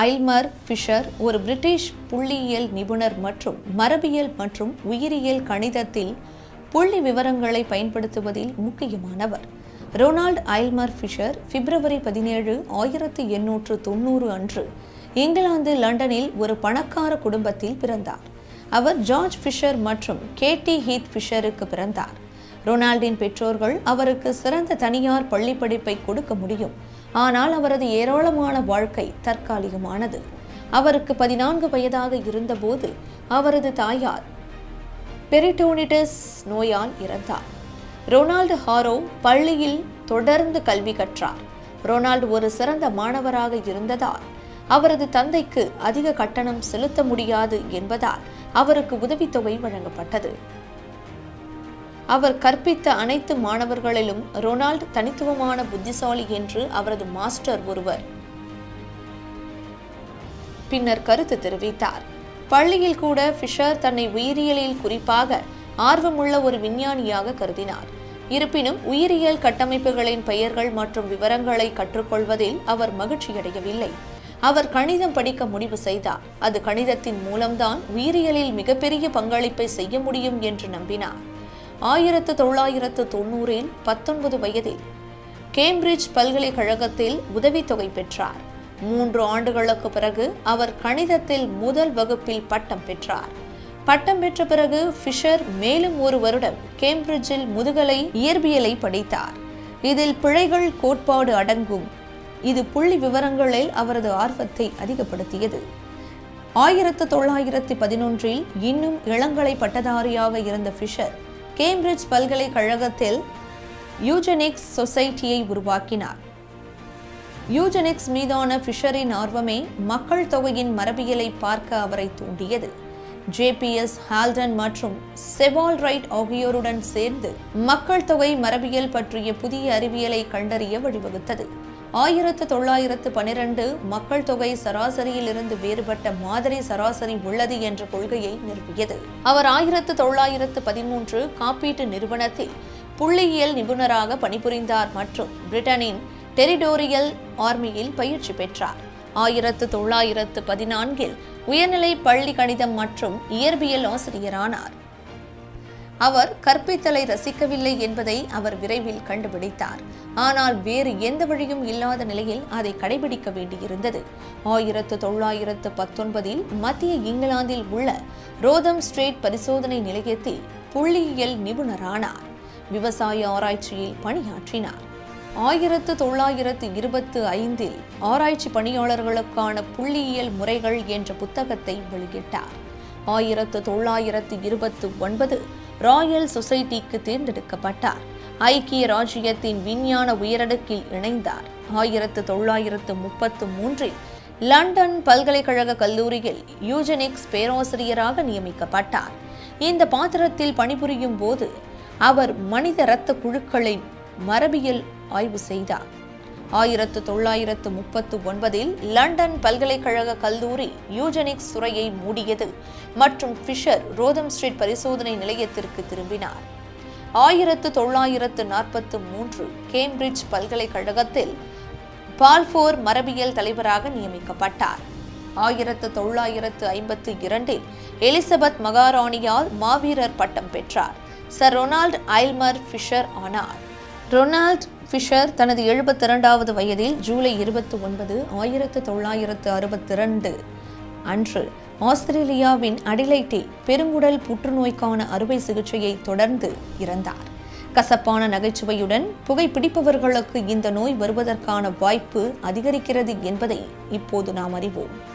ஐல்மர் Fisher ஒரு British புள்ளியியல் நிபுணர் மற்றும் மரபியல் மற்றும் உயிரியல் கணிதத்தில் புள்ளி விவரங்களை பயன்படுத்துவதில் முக்கியமானவர் ரொனால்ட் ஐல்மர் ஃபிஷர் பிப்ரவரி பதினேழு ஆயிரத்தி எண்ணூற்று தொண்ணூறு அன்று இங்கிலாந்து லண்டனில் ஒரு பணக்கார குடும்பத்தில் பிறந்தார் அவர் ஜார்ஜ் ஃபிஷர் மற்றும் கேட்டி ஹீத் ஃபிஷருக்கு பிறந்தார் ரொனால்டின் பெற்றோர்கள் அவருக்கு சிறந்த தனியார் பள்ளி படிப்பை கொடுக்க முடியும் ஆனால் அவரது ஏராளமான வாழ்க்கை தற்காலிகமானது அவருக்கு பதினான்கு வயதாக இருந்தபோது அவரது தாயார் பெரிட்டோனிட்டிஸ் நோயால் இறந்தார் ரொனால்டு ஹாரோ பள்ளியில் தொடர்ந்து கல்வி கற்றார் ரொனால்டு ஒரு சிறந்த மாணவராக இருந்ததால் அவரது தந்தைக்கு அதிக கட்டணம் செலுத்த முடியாது என்பதால் அவருக்கு உதவித்தொகை வழங்கப்பட்டது அவர் கற்பித்த அனைத்து மாணவர்களிலும் ரொனால்டு தனித்துவமான புத்திசாலி என்று அவரது மாஸ்டர் ஒருவர் பின்னர் கருத்து தெரிவித்தார் பள்ளியில் கூட ஃபிஷர் தன்னை உயிரியலில் குறிப்பாக ஆர்வமுள்ள ஒரு விஞ்ஞானியாக கருதினார் இருப்பினும் உயிரியல் கட்டமைப்புகளின் பெயர்கள் மற்றும் விவரங்களை கற்றுக்கொள்வதில் அவர் மகிழ்ச்சியடையவில்லை அவர் கணிதம் படிக்க முடிவு செய்தார் அது கணிதத்தின் மூலம்தான் உயிரியலில் மிகப்பெரிய பங்களிப்பை செய்ய முடியும் என்று நம்பினார் ஆயிரத்து தொள்ளாயிரத்து தொண்ணூறில் பத்தொன்பது வயதில் கேம்பிரிட்ஜ் பல்கலைக்கழகத்தில் உதவித்தொகை பெற்றார் மூன்று ஆண்டுகளுக்கு பிறகு அவர் கணிதத்தில் முதல் வகுப்பில் பட்டம் பெற்றார் பட்டம் பெற்ற பிறகு ஃபிஷர் மேலும் ஒரு வருடம் கேம்பிரிட்ஜில் முதுகலை இயற்பியலை படித்தார் இதில் பிழைகள் கோட்பாடு அடங்கும் இது புள்ளி விவரங்களில் அவரது ஆர்வத்தை அதிகப்படுத்தியது ஆயிரத்து தொள்ளாயிரத்தி பதினொன்றில் இன்னும் இளங்கலை பட்டதாரியாக இருந்த ஃபிஷர் கேம்பிரிட்ஜ் பல்கலைக்கழகத்தில் யூஜெனிக்ஸ் சொசைட்டியை உருவாக்கினார் யூஜெனிக்ஸ் மீதான ஃபிஷரின் ஆர்வமே மக்கள் தொகையின் மரபியலை பார்க்க அவரை தூண்டியது ஜேபிஎஸ் ஹால்டன் மற்றும் செவால் ரைட் ஆகியோருடன் சேர்ந்து மக்கள் தொகை மரபியல் பற்றிய புதிய அறிவியலை கண்டறிய வழிவகுத்தது ஆயிரத்து தொள்ளாயிரத்து பனிரெண்டு மக்கள் தொகை சராசரியிலிருந்து வேறுபட்ட மாதிரி சராசரி உள்ளது என்ற கொள்கையை நிறுவியது அவர் ஆயிரத்து தொள்ளாயிரத்து பதிமூன்று காப்பீட்டு நிறுவனத்தில் புள்ளியியல் நிபுணராக பணிபுரிந்தார் மற்றும் பிரிட்டனின் டெரிடோரியல் ஆர்மியில் பயிற்சி பெற்றார் ஆயிரத்து தொள்ளாயிரத்து பதினான்கில் உயர்நிலை பள்ளி கணிதம் மற்றும் இயற்பியல் ஆசிரியரானார் அவர் கற்பித்தலை ரசிக்கவில்லை என்பதை அவர் விரைவில் கண்டுபிடித்தார் ஆனால் வேறு எந்த வழியும் இல்லாத நிலையில் அதை கடைபிடிக்க வேண்டியிருந்தது ஆயிரத்து தொள்ளாயிரத்து பத்தொன்பதில் மத்திய இங்கிலாந்தில் உள்ள ரோதம் ஸ்ட்ரேட் பரிசோதனை நிலையத்தில் புள்ளியியல் நிபுணரானார் விவசாய ஆராய்ச்சியில் பணியாற்றினார் ஆயிரத்து தொள்ளாயிரத்து இருபத்து ஐந்தில் ஆராய்ச்சி பணியாளர்களுக்கான புள்ளியியல் முறைகள் என்ற புத்தகத்தை வெளியிட்டார் ஆயிரத்து தொள்ளாயிரத்து இருபத்து ஒன்பது ராயல் சொசைட்டிக்கு தேர்ந்தெடுக்கப்பட்டார் ஐக்கிய ராஜ்யத்தின் விஞ்ஞான உயரடுக்கில் இணைந்தார் ஆயிரத்து தொள்ளாயிரத்து முப்பத்து மூன்றில் லண்டன் பல்கலைக்கழக கல்லூரியில் யூஜெனிக்ஸ் பேராசிரியராக நியமிக்கப்பட்டார் இந்த பாத்திரத்தில் பணிபுரியும் போது அவர் மனித இரத்த குழுக்களை மரபியல் ஆய்வு செய்தார் ஆயிரத்து தொள்ளாயிரத்து முப்பத்து ஒன்பதில் லண்டன் பல்கலைக்கழக கல்லூரி யூஜெனிக்ஸ் துறையை மூடியது மற்றும் ஃபிஷர் ரோதம் ஸ்ட்ரீட் பரிசோதனை நிலையத்திற்கு திரும்பினார் ஆயிரத்து தொள்ளாயிரத்து நாற்பத்து மூன்று கேம்பிரிட்ஜ் பல்கலைக்கழகத்தில் பால்போர் மரபியல் தலைவராக நியமிக்கப்பட்டார் ஆயிரத்து தொள்ளாயிரத்து ஐம்பத்து இரண்டில் எலிசபெத் மகாராணியால் மாவீரர் பட்டம் பெற்றார் சர் ரொனால்ட் ஐல்மர் ஃபிஷர் ஆனார் ரொனால்ட் ஃபிஷர் தனது எழுபத்தி இரண்டாவது வயதில் ஜூலை இருபத்தி ஒன்பது ஆயிரத்து தொள்ளாயிரத்து அறுபத்தி இரண்டு அன்று ஆஸ்திரேலியாவின் அடிலைட்டில் பெருங்குடல் புற்றுநோய்க்கான அறுவை சிகிச்சையை தொடர்ந்து இறந்தார் கசப்பான நகைச்சுவையுடன் புகைப்பிடிப்பவர்களுக்கு இந்த நோய் வருவதற்கான வாய்ப்பு அதிகரிக்கிறது என்பதை இப்போது நாம் அறிவோம்